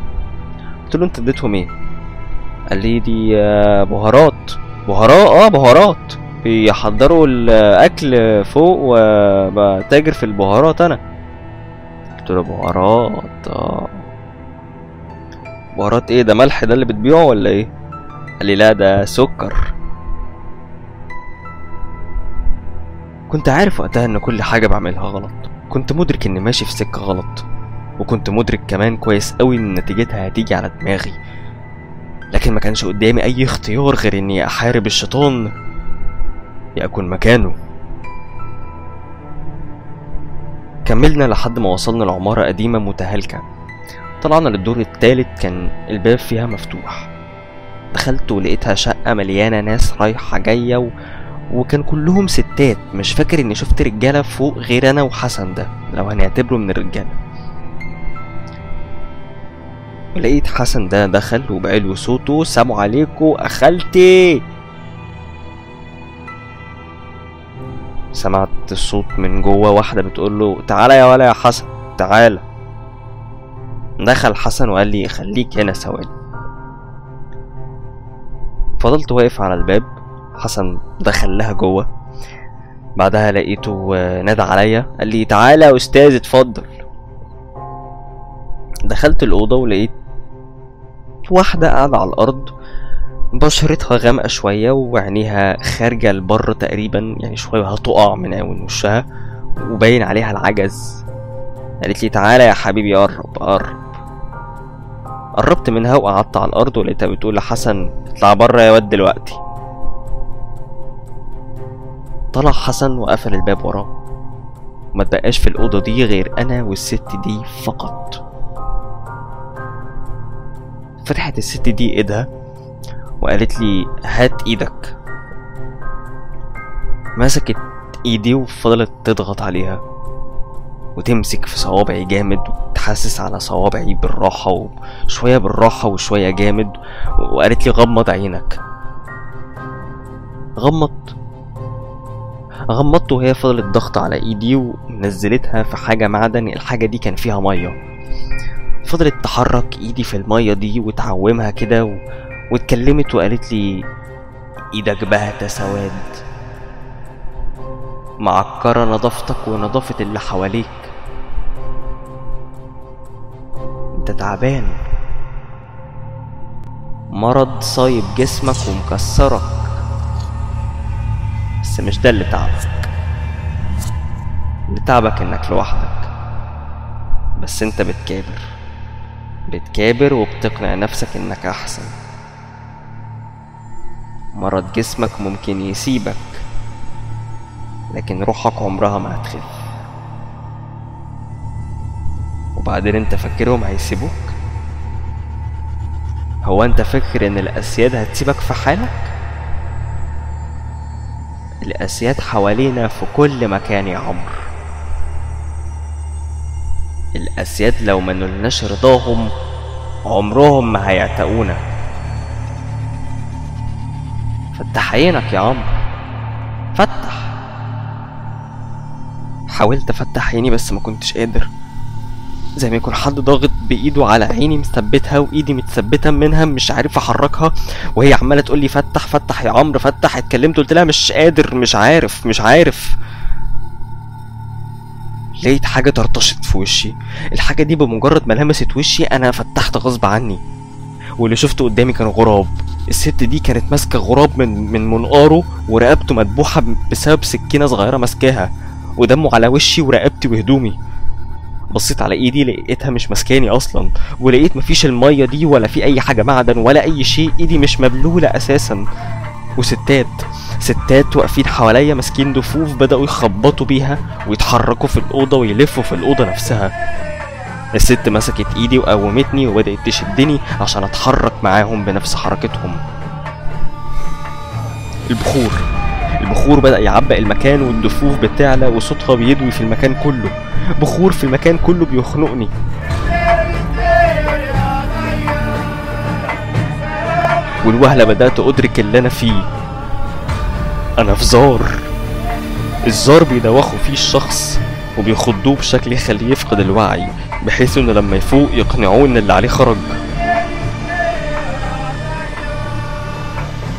قلت له انت اديتهم ايه قال لي دي آه، بهارات بهارات اه بهارات بيحضروا الاكل فوق وبتاجر في البهارات انا قلت له بهارات اه بهارات ايه ده ملح ده اللي بتبيعه ولا ايه قال لي لا ده سكر كنت عارف وقتها ان كل حاجة بعملها غلط كنت مدرك اني ماشي في سكة غلط وكنت مدرك كمان كويس قوي ان نتيجتها هتيجي على دماغي لكن ما كانش قدامي اي اختيار غير اني احارب الشيطان يا اكون مكانه كملنا لحد ما وصلنا لعمارة قديمة متهالكة طلعنا للدور التالت كان الباب فيها مفتوح دخلت ولقيتها شقة مليانة ناس رايحة جاية و... وكان كلهم ستات مش فاكر اني شفت رجالة فوق غير انا وحسن ده لو هنعتبره من الرجالة ولقيت حسن ده دخل وبعلو صوته سلام عليكم اخلتي سمعت الصوت من جوه واحدة بتقول له تعالى يا ولا يا حسن تعالى دخل حسن وقال لي خليك هنا ثواني فضلت واقف على الباب حسن دخل لها جوه بعدها لقيته آه، نادى عليا قال لي تعالى يا استاذ اتفضل دخلت الأوضة ولقيت واحدة قاعدة على الأرض بشرتها غامقة شوية وعينيها خارجة لبره تقريبا يعني شوية هتقع من من وشها وباين عليها العجز قالت لي تعالى يا حبيبي قرب قرب قربت منها وقعدت على الأرض ولقيتها بتقول لحسن اطلع بره يا واد دلوقتي طلع حسن وقفل الباب وراه ما تبقاش في الأوضة دي غير أنا والست دي فقط فتحت الست دي ايدها وقالت لي هات ايدك مسكت ايدي وفضلت تضغط عليها وتمسك في صوابعي جامد وتحسس على صوابعي بالراحة وشوية بالراحة وشوية جامد وقالت لي غمض عينك غمضت غمضت وهي فضلت ضغط على ايدي ونزلتها في حاجة معدن الحاجة دي كان فيها مية فضلت تحرك ايدي في المية دي وتعومها كده و... واتكلمت وقالت لي ايدك بهت سواد معكرة نظافتك ونظافة اللي حواليك انت تعبان مرض صايب جسمك ومكسرك بس مش ده اللي تعبك اللي تعبك انك لوحدك بس انت بتكابر بتكابر وبتقنع نفسك انك احسن مرض جسمك ممكن يسيبك لكن روحك عمرها ما هتخف وبعدين انت فاكرهم هيسيبوك هو انت فاكر ان الاسياد هتسيبك في حالك الاسياد حوالينا في كل مكان يا عمرو الاسياد لو ما نلناش رضاهم عمرهم ما هيعتقونا فتح عينك يا عمرو فتح حاولت افتح عيني بس ما كنتش قادر زي ما يكون حد ضاغط بايده على عيني مثبتها وايدي متثبته منها مش عارف احركها وهي عماله تقول لي فتح فتح يا عمرو فتح اتكلمت قلت لها مش قادر مش عارف مش عارف لقيت حاجه طرطشت في وشي الحاجه دي بمجرد ما لمست وشي انا فتحت غصب عني واللي شفته قدامي كان غراب الست دي كانت ماسكه غراب من من منقاره ورقبته مدبوحه بسبب سكينه صغيره ماسكاها ودمه على وشي ورقبتي وهدومي بصيت على ايدي لقيتها مش ماسكاني اصلا ولقيت مفيش الميه دي ولا في اي حاجه معدن ولا اي شيء ايدي مش مبلوله اساسا وستات ستات واقفين حواليا ماسكين دفوف بدأوا يخبطوا بيها ويتحركوا في الأوضة ويلفوا في الأوضة نفسها الست مسكت ايدي وقومتني وبدأت تشدني عشان اتحرك معاهم بنفس حركتهم البخور البخور بدأ يعبق المكان والدفوف بتعلى وصوتها بيدوي في المكان كله بخور في المكان كله بيخنقني والوهلة بدأت أدرك اللي أنا فيه أنا في زار الزار بيدوخوا فيه الشخص وبيخضوه بشكل يخليه يفقد الوعي بحيث إنه لما يفوق يقنعوه إن اللي عليه خرج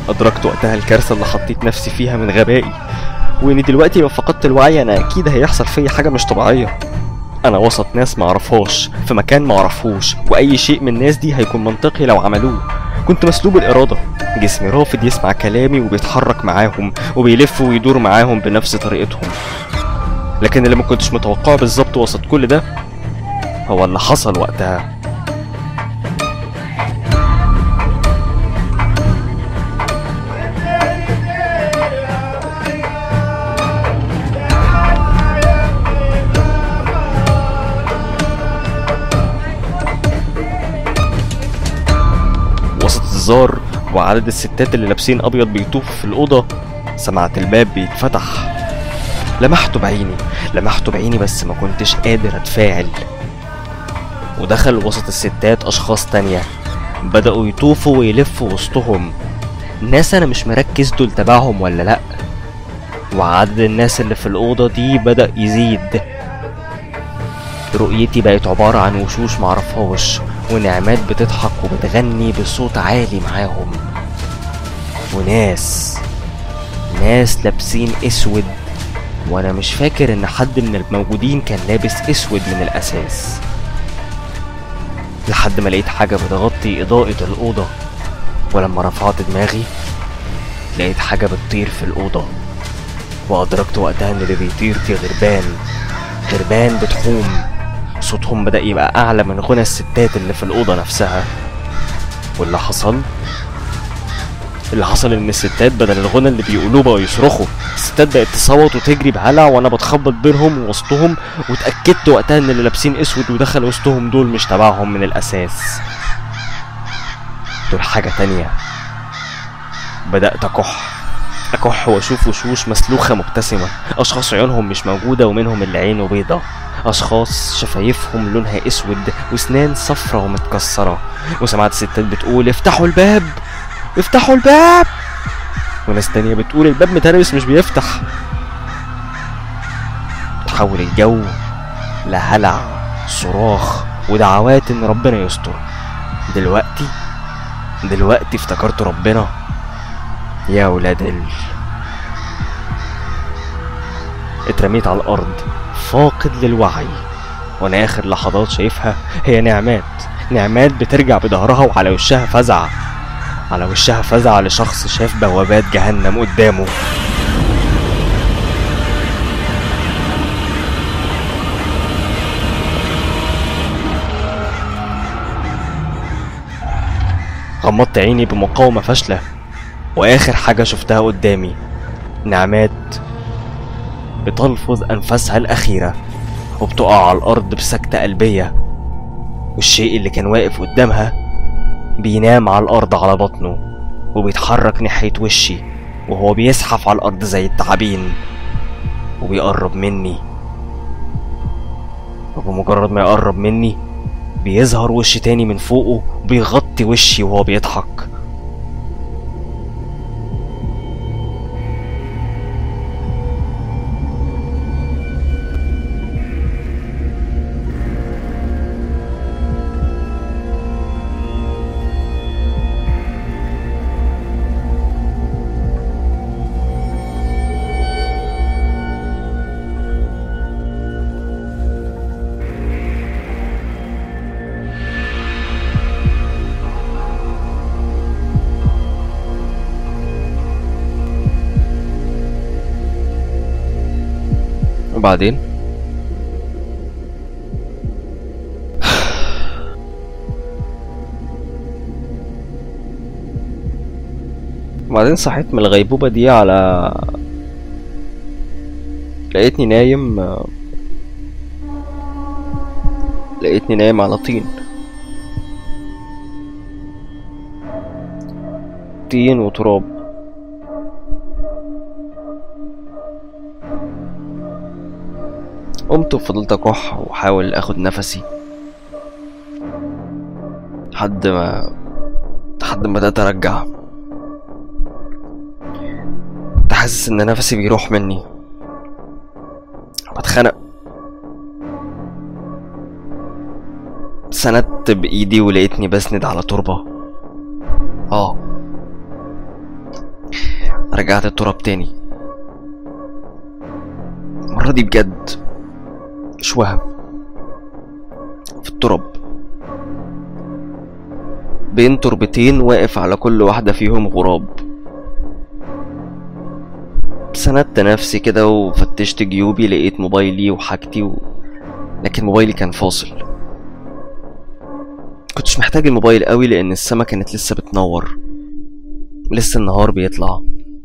أدركت وقتها الكارثة اللي حطيت نفسي فيها من غبائي وإني دلوقتي لو فقدت الوعي أنا أكيد هيحصل فيا حاجة مش طبيعية أنا وسط ناس معرفهاش في مكان معرفهوش وأي شيء من الناس دي هيكون منطقي لو عملوه كنت مسلوب الإرادة جسمي رافض يسمع كلامي وبيتحرك معاهم وبيلف ويدور معاهم بنفس طريقتهم لكن اللي ما كنتش متوقعه بالظبط وسط كل ده هو اللي حصل وقتها وسط الزار وعدد الستات اللي لابسين ابيض بيطوفوا في الاوضه سمعت الباب بيتفتح لمحته بعيني لمحته بعيني بس ما كنتش قادر اتفاعل ودخل وسط الستات اشخاص تانية بدأوا يطوفوا ويلفوا وسطهم ناس انا مش مركز دول تبعهم ولا لا وعدد الناس اللي في الأوضة دي بدأ يزيد رؤيتي بقت عبارة عن وشوش معرفهاش ونعمات بتضحك وبتغني بصوت عالي معاهم وناس ناس لابسين اسود وانا مش فاكر ان حد من الموجودين كان لابس اسود من الاساس لحد ما لقيت حاجة بتغطي إضاءة الأوضة ولما رفعت دماغي لقيت حاجة بتطير في الأوضة وأدركت وقتها إن اللي بيطير دي غربان غربان بتحوم صوتهم بدأ يبقى أعلى من غنى الستات اللي في الأوضة نفسها واللي حصل اللي حصل إن الستات بدل الغنى اللي بيقولوه بقوا يصرخوا الستات بقت تصوت وتجري بعلع وأنا بتخبط بينهم ووسطهم واتأكدت وقتها إن اللي لابسين أسود ودخل وسطهم دول مش تبعهم من الأساس دول حاجة تانية بدأت أكح أكح وأشوف وشوش مسلوخة مبتسمة أشخاص عيونهم مش موجودة ومنهم اللي عينه بيضة أشخاص شفايفهم لونها أسود وأسنان صفرة ومتكسرة وسمعت ستات بتقول افتحوا الباب افتحوا الباب وناس تانية بتقول الباب متربس مش بيفتح تحول الجو لهلع صراخ ودعوات ان ربنا يستر دلوقتي دلوقتي افتكرت ربنا يا ولاد ال اترميت على الارض فاقد للوعي وانا اخر لحظات شايفها هي نعمات نعمات بترجع بظهرها وعلى وشها فزع على وشها فزع لشخص شاف بوابات جهنم قدامه غمضت عيني بمقاومة فاشلة وآخر حاجة شفتها قدامي نعمات بتلفظ أنفاسها الأخيرة وبتقع على الأرض بسكتة قلبية والشيء اللي كان واقف قدامها بينام على الأرض على بطنه وبيتحرك ناحية وشي وهو بيزحف على الأرض زي التعابين وبيقرب مني وبمجرد ما يقرب مني بيظهر وش تاني من فوقه وبيغطي وشي وهو بيضحك
وبعدين وبعدين صحيت من الغيبوبة دي على لقيتني نايم لقيتني نايم على طين طين وتراب قمت وفضلت اكح واحاول اخد نفسي لحد ما لحد ما بدات ارجع كنت حاسس ان نفسي بيروح مني بتخنق سندت بايدي ولقيتني بسند على تربه اه رجعت التراب تاني المرة دي بجد مش وهم في التراب بين تربتين واقف على كل واحدة فيهم غراب سندت نفسي كده وفتشت جيوبي لقيت موبايلي وحاجتي و... لكن موبايلي كان فاصل كنتش محتاج الموبايل قوي لان السما كانت لسه بتنور لسه النهار بيطلع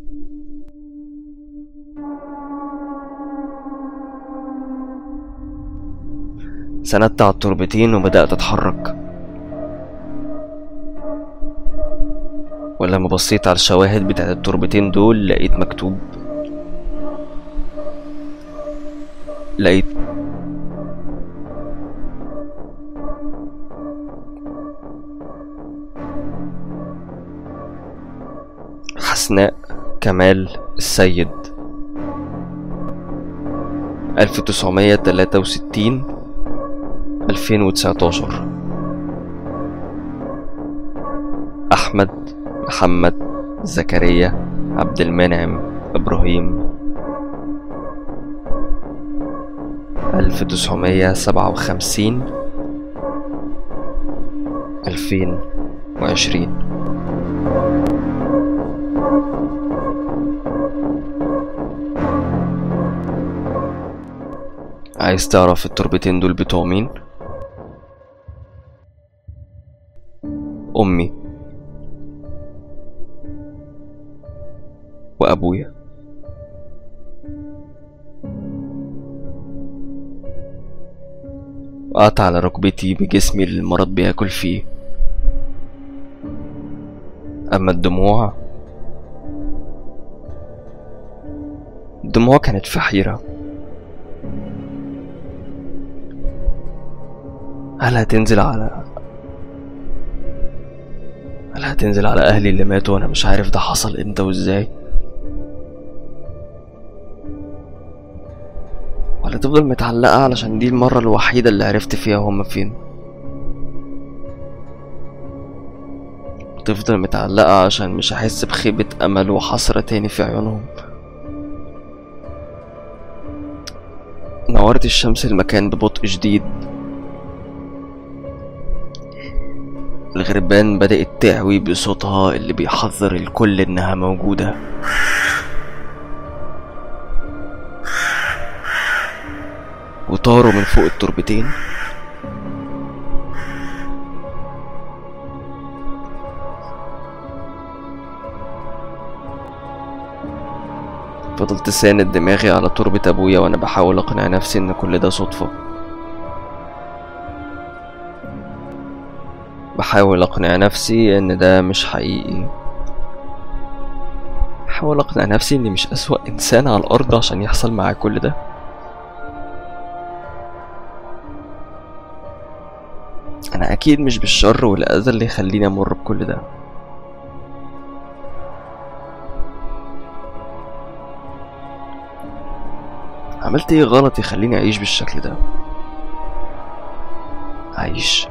سندت على التربتين وبدأت أتحرك ولما بصيت على الشواهد بتاعت التربتين دول لقيت مكتوب لقيت حسناء كمال السيد ألف تسعمية تلاتة وستين ألفين وتسعتاشر أحمد محمد زكريا عبد المنعم إبراهيم ألف تسعمية سبعة وخمسين ألفين وعشرين عايز تعرف التربتين دول بتوع مين؟ أمي وأبويا وقعت على ركبتي بجسمي اللي المرض بياكل فيه أما الدموع الدموع كانت في حيرة هل هتنزل على هل هتنزل على أهلي اللي ماتوا وأنا مش عارف ده حصل إمتى وإزاي ولا تفضل متعلقة علشان دي المرة الوحيدة اللي عرفت فيها هما فين تفضل متعلقة عشان مش هحس بخيبة أمل وحسرة تاني في عيونهم نورت الشمس المكان ببطء شديد الغربان بدأت تعوي بصوتها اللي بيحذر الكل إنها موجودة وطاروا من فوق التربتين فضلت ساند دماغي على تربة أبويا وأنا بحاول أقنع نفسي إن كل ده صدفة بحاول أقنع نفسي إن ده مش حقيقي بحاول أقنع نفسي إني مش أسوأ إنسان على الأرض عشان يحصل معايا كل ده أنا أكيد مش بالشر والأذى اللي يخليني أمر بكل ده عملت ايه غلط يخليني أعيش بالشكل ده أعيش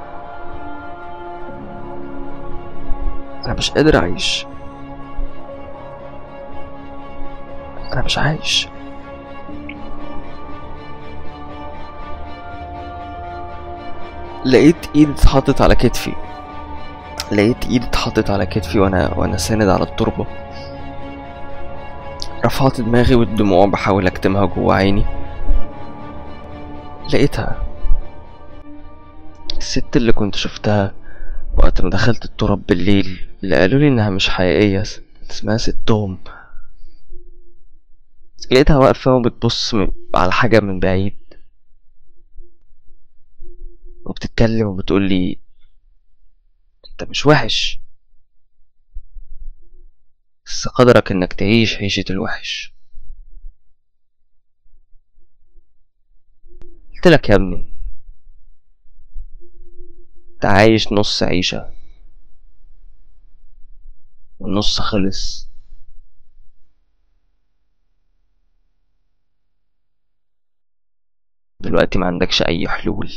أنا مش قادر أعيش أنا مش عايش لقيت ايد اتحطت على كتفي لقيت ايد اتحطت على كتفي وانا وانا ساند على التربه رفعت دماغي والدموع بحاول اكتمها جوا عيني لقيتها الست اللي كنت شفتها وقت ما دخلت التراب بالليل اللي قالوا لي انها مش حقيقيه اسمها ستهم لقيتها واقفه وبتبص على حاجه من بعيد وبتتكلم وبتقول لي انت مش وحش بس قدرك انك تعيش عيشة الوحش قلت لك يا ابني انت عايش نص عيشة والنص خلص دلوقتي ما عندكش اي حلول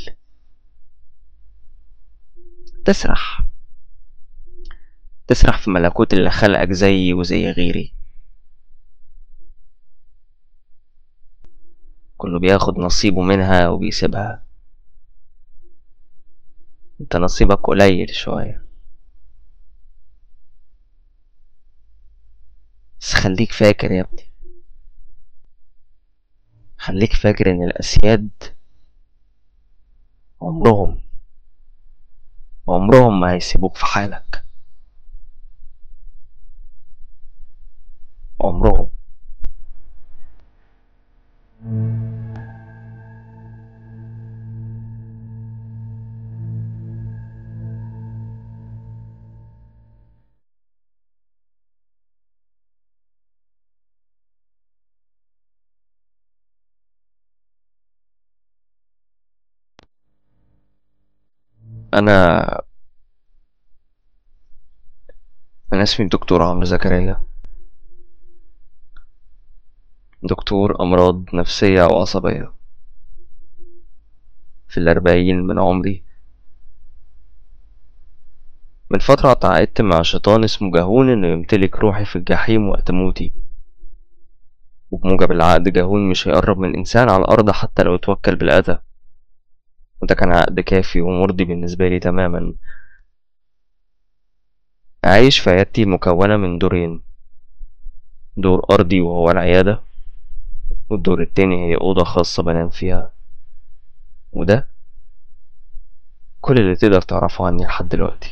تسرح تسرح في ملكوت اللي خلقك زيي وزي غيري وإنه بياخد نصيبه منها وبيسيبها انت نصيبك قليل شوية بس خليك فاكر يا ابني خليك فاكر ان الاسياد عمرهم عمرهم ما هيسيبوك في حالك عمرهم انا انا اسمي الدكتور عمرو زكريا دكتور امراض نفسية وعصبية في الاربعين من عمري من فترة اتعاقدت مع شيطان اسمه جاهون انه يمتلك روحي في الجحيم وقت موتي وبموجب العقد جاهون مش هيقرب من انسان على الارض حتى لو اتوكل بالاذى وده كان عقد كافي ومرضي بالنسبة لي تماما عايش في عيادتي مكونة من دورين دور أرضي وهو العيادة والدور التاني هي أوضة خاصة بنام فيها وده كل اللي تقدر تعرفه عني لحد دلوقتي